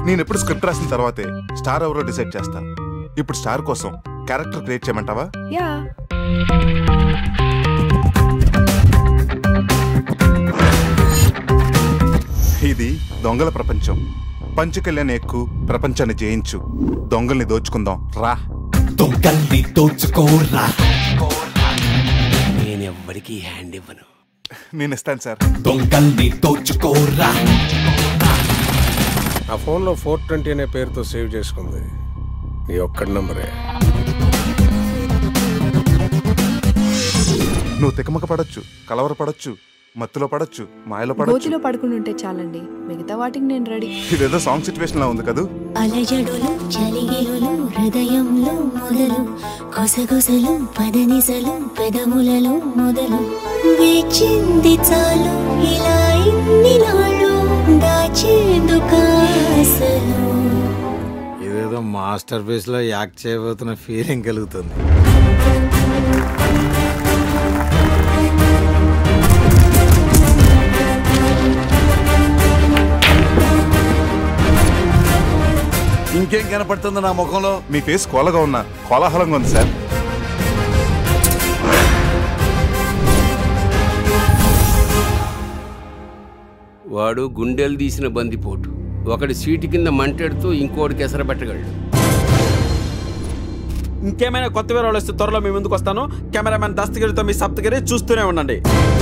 నేను ఎప్పుడు స్క్రిప్ట్ రాసిన తర్వాతే స్టార్ ఎవరో డిసైడ్ చేస్తా ఇప్పుడు స్టార్ కోసం క్యారెక్టర్ క్రియేట్ చేయమంటావా యా ఇది దొంగల ప్రపంచం పంచకళ్యాణ్ ఎక్కు ప్రపంచాన్ని జయించు దొంగల్ని దోచుకుందాం రా దొంగల్ని దోచుకోరా నేను ఎవ్వరికి హ్యాండ్ ఇవ్వను నేను ఇస్తాను సార్ దొంగల్ని దోచుకోరా ఆ ఫోన్లో ఫోర్ ట్వంటీ అనే పేరుతో సేవ్ చేసుకుంది నీ ఒక్కడి నంబరే నువ్వు తికమక పడొచ్చు కలవర పడొచ్చు మత్తులో పడొచ్చు మాయలో పడొచ్చు గోతిలో పడుకుని ఉంటే చాలండి మిగతా వాటికి నేను రెడీ ఇదేదో సాంగ్ సిచ్యువేషన్ లా ఉంది కదూ అలజడులు చలిగిలులు హృదయంలో మొదలు కొసగొసలు పదనిసలు పెదములలో మొదలు వేచింది చాలు ఇలా ఇన్ని నాళ్ళు దాచేందుకాసలు ఇదేదో మాస్టర్ పీస్ లో యాక్ట్ చేయబోతున్న ఫీలింగ్ కలుగుతుంది ఇంకేం కనపడుతుంది నా ముఖంలో మీ ఫేస్ కోలగా ఉన్న కోలాహలంగా ఉంది సార్ వాడు గుండెలు తీసిన బందిపోటు ఒకడి సీటు కింద మంటెడుతూ ఇంకోటికి ఎసరబెట్టగలడు ఇంకేమైనా కొత్త వివరాలు వస్తే త్వరలో మీ ముందుకు వస్తాను కెమెరామెన్ దస్తగిరితో మీ సప్తగిరి చూస్తూనే ఉండండి